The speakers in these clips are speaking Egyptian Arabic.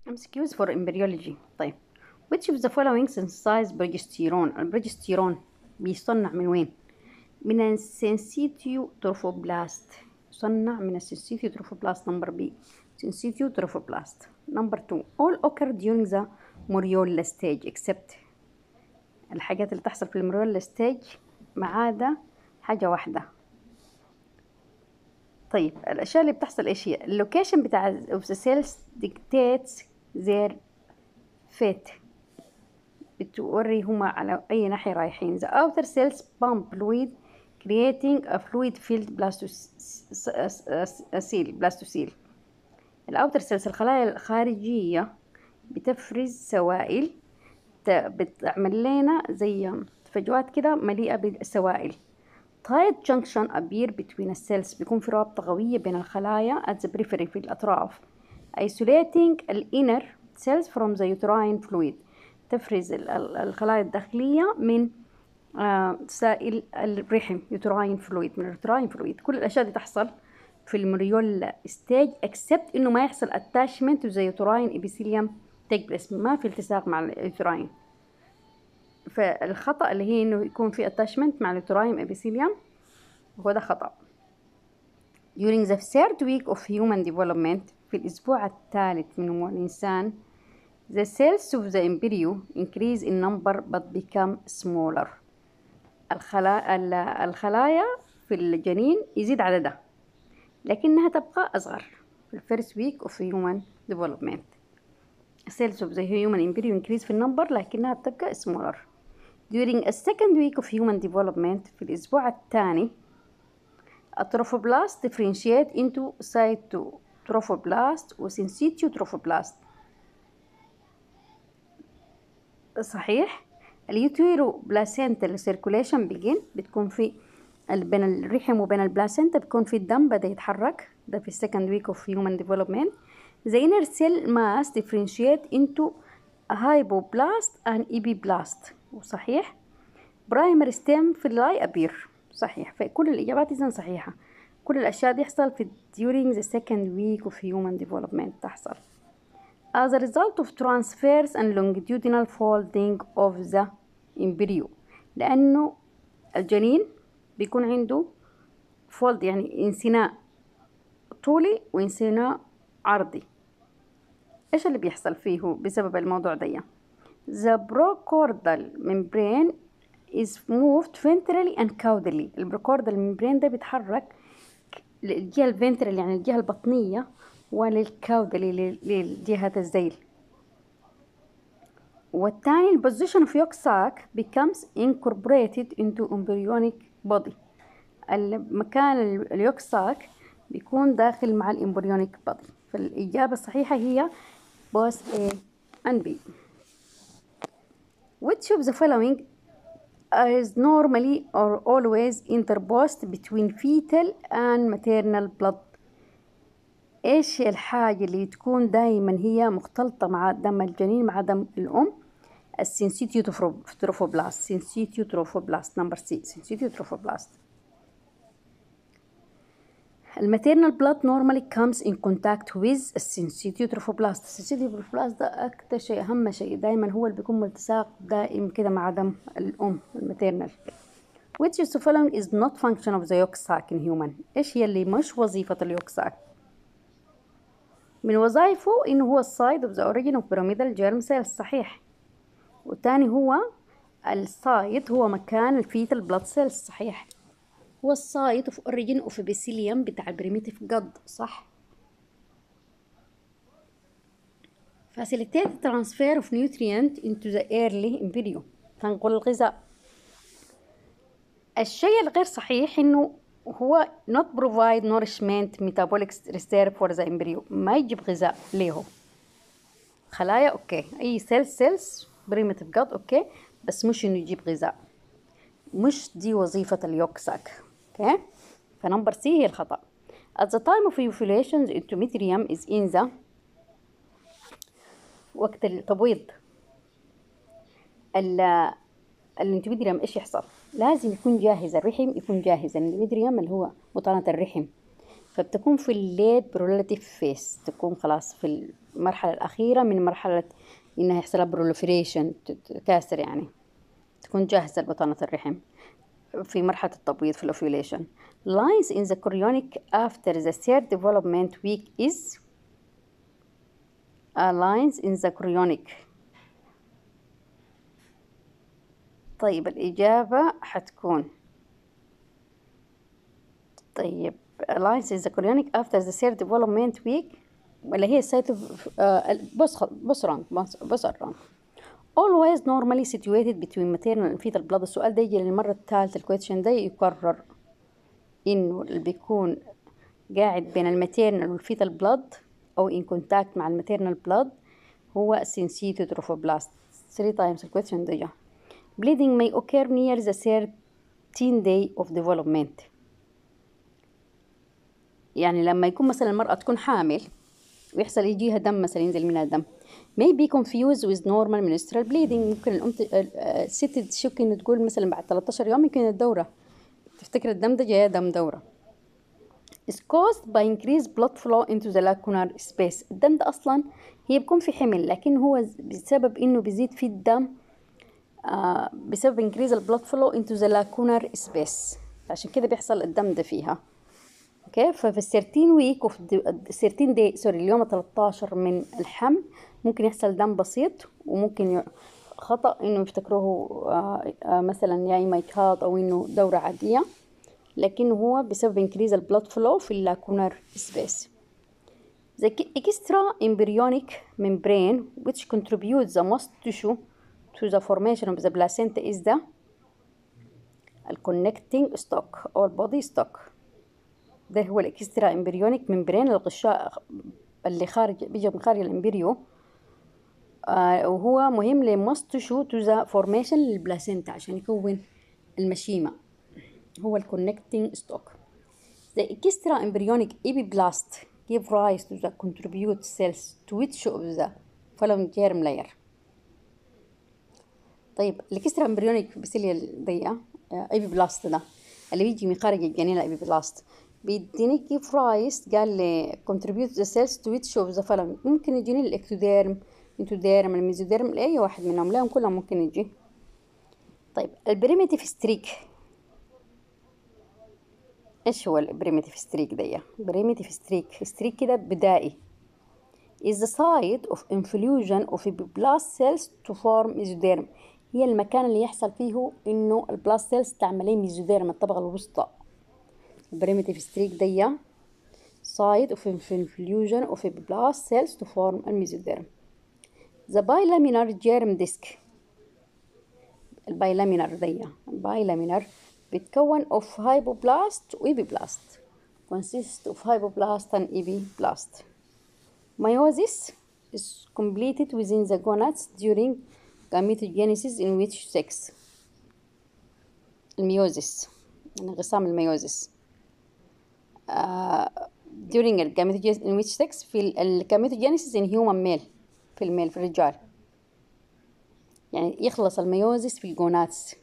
MCQs for embryology طيب which of the following synthesize progesterone البروجستيرون بيصنع من وين من السنسيتيو تروفوبلاست يصنع من السنسيتيو تروفوبلاست نمبر بي سنسيتيو تروفوبلاست نمبر 2 all occur during the moriola stage except الحاجات اللي تحصل في الموريولا ستيج ما عدا حاجة واحدة طيب الأشياء اللي بتحصل إيش هي اللوكيشن بتاع of the cells dictates their fate بتوري هما على أي ناحية رايحين the outer cells pump fluid creating a fluid filled blastocele blastocele الأوتر سيلز الخلايا الخارجية بتفرز سوائل بتعمل لنا زي فجوات كده مليئة بالسوائل tight junction appear between السيلز بيكون في رابطة قوية بين الخلايا at the periphery في الأطراف isolating ال inner cells from the uterine fluid تفرز الخلايا الداخلية من آه سائل الرحم uterine fluid من uterine fluid كل الأشياء دي تحصل في المريول ستيج except إنه ما يحصل attachment to the uterine epithelium take place ما في التصاق مع اليوتراين فالخطأ اللي هي إنه يكون في attachment مع اليوتراين epithelium هو ده خطأ during the third week of human development في الأسبوع الثالث من نمو الإنسان the cells of the embryo increase in number but become smaller الخلايا الخلايا في الجنين يزيد عددها لكنها تبقى أصغر في الفيرست ويك of human development cells of the human embryo increase في النمبر لكنها بتبقى smaller during a second week of human development في الأسبوع الثاني التروفوبلاست differentiate into cytotrophoblast و syncytiotrophoblaст صحيح اليوتيرو بلاسنتال سيركوليشن بيجين بتكون في بين الرحم وبين البلاسنتا بيكون في الدم بدأ يتحرك ده في السكند ويك اوف هيومن ديفلوبمنت the inner cell mass differentiate into a hypoblast and epiblast وصحيح primary stem في اللاي appear صحيح فكل الإجابات إذن صحيحة كل الأشياء دي يحصل في during the second week of human development تحصل as a result of transverse and longitudinal folding of the embryo لأنه الجنين بيكون عنده فولد يعني انثناء طولي وانثناء عرضي ايش اللي بيحصل فيه بسبب الموضوع ده the brochordal membrane is moved ventrally and caudally البروكوردال membrane ده بيتحرك للجهة الفنترال يعني الجهة البطنية وللكاودلي للجهة الذيل والتاني البوزيشن of yolk sac becomes incorporated into embryonic body المكان اليوك ساك بيكون داخل مع الامبريونيك بادي فالإجابة الصحيحة هي both A and B which of the following is normally or always interposed between fetal and maternal blood ايش الحاجة اللي تكون دايما هي مختلطة مع دم الجنين مع دم الأم السنسيتيو تروفوبلاست سنسيتيو تروفوبلاست نمبر سي سنسيتيو تروفوبلاست الماتيرنال بلاد نورمالي comes in contact with السنسيتيو تروفوبلاست السنسيتيو تروفوبلاست ده أكتر شيء أهم شيء دايما هو اللي بيكون ملتصاق دائم كده مع دم الأم الماتيرنال which is the following is not function of the yolk sac in human إيش هي اللي مش وظيفة اليوك ساك من وظائفه إنه هو السايد of the origin of pyramidal germ cells صحيح والتاني هو السايد هو مكان الفيتال بلاد سيلز صحيح هو السايت اوف اوريجين اوف ابيثيليوم بتاع البريميتيف جد صح facilitate transfer of nutrient into the early embryo تنقل الغذاء الشيء الغير صحيح انه هو not provide nourishment metabolic reserve for the embryo ما يجيب غذاء ليه خلايا اوكي اي سيلز سيلز بريميتيف جد اوكي بس مش انه يجيب غذاء مش دي وظيفة اليوك ساك اوكي فنمبر سي هي الخطأ at the time of ovulation the endometrium is in the وقت التبويض الاندوميتريوم ايش يحصل لازم يكون جاهز الرحم يكون جاهز الاندوميتريوم اللي هو بطانة الرحم فبتكون في الليت برولاتيف فيس تكون خلاص في المرحلة الأخيرة من مرحلة إنها يحصل بروليفريشن تكاثر يعني تكون جاهزة لبطانة الرحم في مرحلة التبويض في الأوفيوليشن lines in the chorionic after the third development week is uh, lines in the chorionic طيب الإجابة حتكون طيب lines in the chorionic after the third development week ولا هي site of uh, بص بص wrong بص wrong always normally situated between maternal and fetal blood السؤال ده يجي للمرة الثالثة الكويشن ده يكرر إنه اللي بيكون قاعد بين الماتيرنال والفيتال بلاد أو in contact مع الماتيرنال بلاد هو syncytial trophoblast 3 times الكويشن ده جا bleeding may occur near the 13 day of development يعني لما يكون مثلا المرأة تكون حامل ويحصل يجيها دم مثلا ينزل منها دم may be confused with normal menstrual bleeding ممكن الأم الست تشك إنه تقول مثلا بعد 13 يوم يمكن الدورة تفتكر الدم ده جاي دم دورة is caused by increased blood flow into the lacunar space الدم ده أصلا هي بيكون في حمل لكن هو بسبب إنه بيزيد في الدم آه بسبب increase blood flow into the lacunar space عشان كده بيحصل الدم ده فيها اوكي ففي السيرتين ويك اوف السيرتين دي سوري اليوم 13 من الحمل ممكن يحصل دم بسيط وممكن خطأ انه يفتكروه آه آه مثلا يا اما اجهاض او انه دورة عادية لكن هو بسبب انكريز البلود فلو في اللاكونار سبيس The extra embryonic membrane which contributes the most tissue to the formation of the placenta is the connecting stock or body stock ده هو الاكسترا امبريونيك ممبرين الغشاء اللي خارج بيجي من خارج الامبريو آه وهو مهم لمست تشو تو ذا فورميشن للبلاسينتا عشان يكون المشيمة هو الكونكتنج ستوك The extra embryonic epiblast give rise to the contribute cells to which of the following germ layer طيب الاكسترا امبريونيك بسيليا دي ايبيبلاست ده اللي بيجي من خارج الجنين الايبيبلاست بيديني كيف رايس قال لي contribute the cells to which of the following ممكن يجيني الاكتوديرم انتوديرم الميزوديرم لأي واحد منهم لهم كلهم ممكن يجي طيب البريميتيف ستريك ايش هو البريميتيف ستريك دي بريميتيف ستريك ستريك كده بدائي is the site of infusion of blast cells to form mesoderm هي المكان اللي يحصل فيه انه البلاست سيلز تعملين ميزوديرم الطبقة الوسطى البريميتيف ستريك دي site of infusion of blast cells to form الميزوديرم the bilaminar germ disc البايلامينار دي البايلامينار بيتكون of hypoblast و epiblast consist of hypoblast and epiblast meiosis is completed within the gonads during gametogenesis in which sex الميوزيس انغصام الميوزيس uh, during الجاميتوجينيسيس in which sex في الجاميتوجينيسيس in human male في الميل في الرجال يعني يخلص الميوزيس في الجوناتس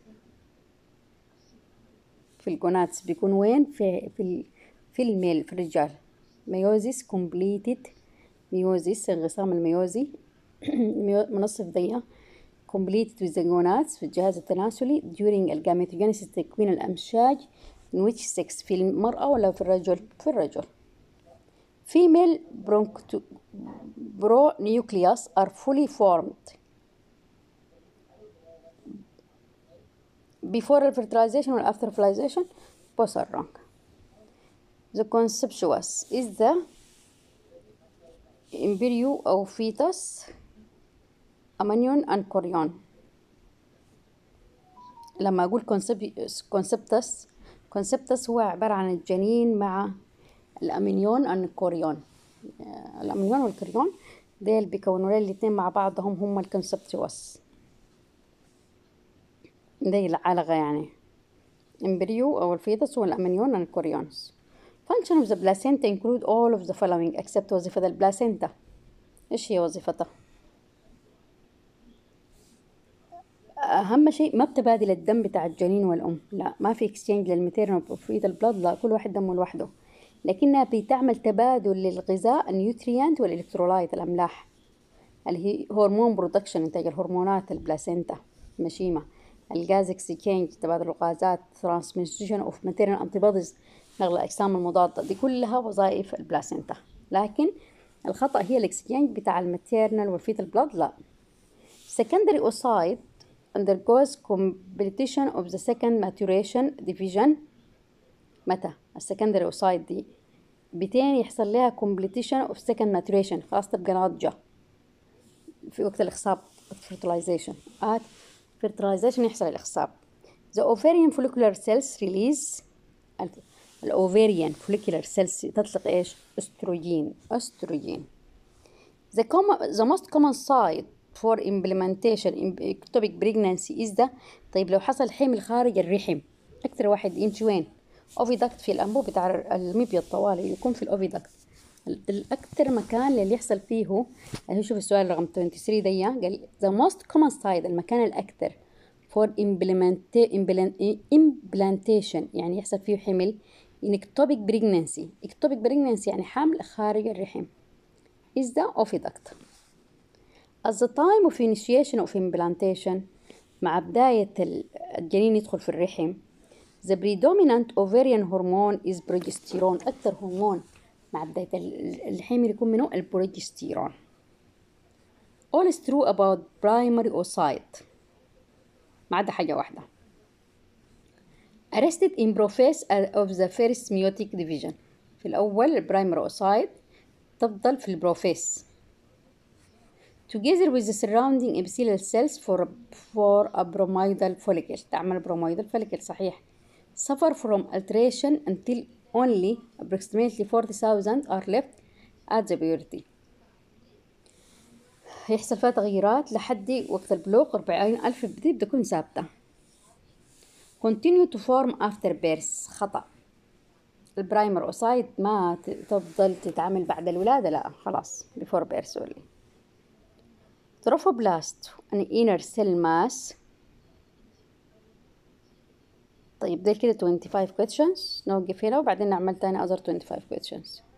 في الجوناتس بيكون وين في في في الميل في الرجال ميوزيس كومبليتد ميوزيس انغصام الميوزي منصف ضيق completed with the gonads في الجهاز التناسلي during الجاميتوجينيسيس تكوين الأمشاج in which sex في المرأة ولا في الرجل في الرجل female bronchonucleus are fully formed before fertilization or after fertilization both are wrong the conceptuous is the embryo or fetus amnion and chorion لما أقول conceptus conceptus هو عبارة عن الجنين مع الأمنيون and الكوريون الأمنيون والكوريون ديل بيكونوا الاتنين مع بعضهم هم الكونسبتوس دي العلقة يعني embryo أو الفيتس هو الأمنيون and الكوريونس function of the placenta include all of the following except وظيفة البلاسينتا إيش هي وظيفتها؟ اهم شيء ما بتبادل الدم بتاع الجنين والام لا ما في اكسشينج للميتيرنال وفيد البلاد لا كل واحد دمه لوحده لكنها بتعمل تبادل للغذاء النيوتريانت والإلكترولايت الأملاح اللي هي هرمون برودكشن إنتاج الهرمونات البلاسينتا المشيمة الغاز اكسشينج تبادل الغازات ترانسميشن اوف ماتيريال انتي نقل الأجسام المضادة دي كلها وظائف البلاسينتا لكن الخطأ هي الاكسشينج بتاع الماتيرنال والفيتال بلاد لا secondary oocyte undergoes completion of the second maturation division متى السكندري اوسايد دي بتين يحصل لها completion of second maturation خلاص تبقى ناضجة في وقت الإخصاب fertilization at fertilization يحصل الإخصاب the ovarian follicular cells release الأوفيريان follicular cells تطلق إيش أستروجين أستروجين the, common, the most common site for implementation in ectopic pregnancy is the طيب لو حصل حمل خارج الرحم أكثر واحد يمشي وين أوفيدكت في الأنبوب بتاع المبيض طوالي يكون في الأوفيدكت الأكثر مكان اللي يحصل فيه اللي شوف السؤال رقم 23 دي قال the most common site المكان الأكثر for implantation يعني يحصل فيه حمل in ectopic pregnancy ectopic pregnancy يعني حمل خارج الرحم is the oviduct at the time of initiation of implantation مع بداية الجنين يدخل في الرحم the predominant ovarian hormone is progesterone أكثر هرمون مع بداية الحمل يكون منه البروجستيرون all is true about primary oocyte ما عدا حاجة واحدة arrested in prophase of the first meiotic division في الأول البرايمري أوسايد تفضل في البروفيس together with the surrounding epithelial cells for, for a bromidal follicle تعمل bromidal follicle صحيح suffer from alteration until only approximately 40,000 are left at the puberty هيحصل فيها تغييرات لحد وقت البلوغ 40 ألف بتبدأ تكون ثابتة continue to form after birth خطأ البرايمر اوسايد ما تفضل تتعامل بعد الولادة لا خلاص before birth only trophoblast an inner cell mass طيب ده كده 25 questions نوقف هنا وبعدين نعمل تاني other 25 questions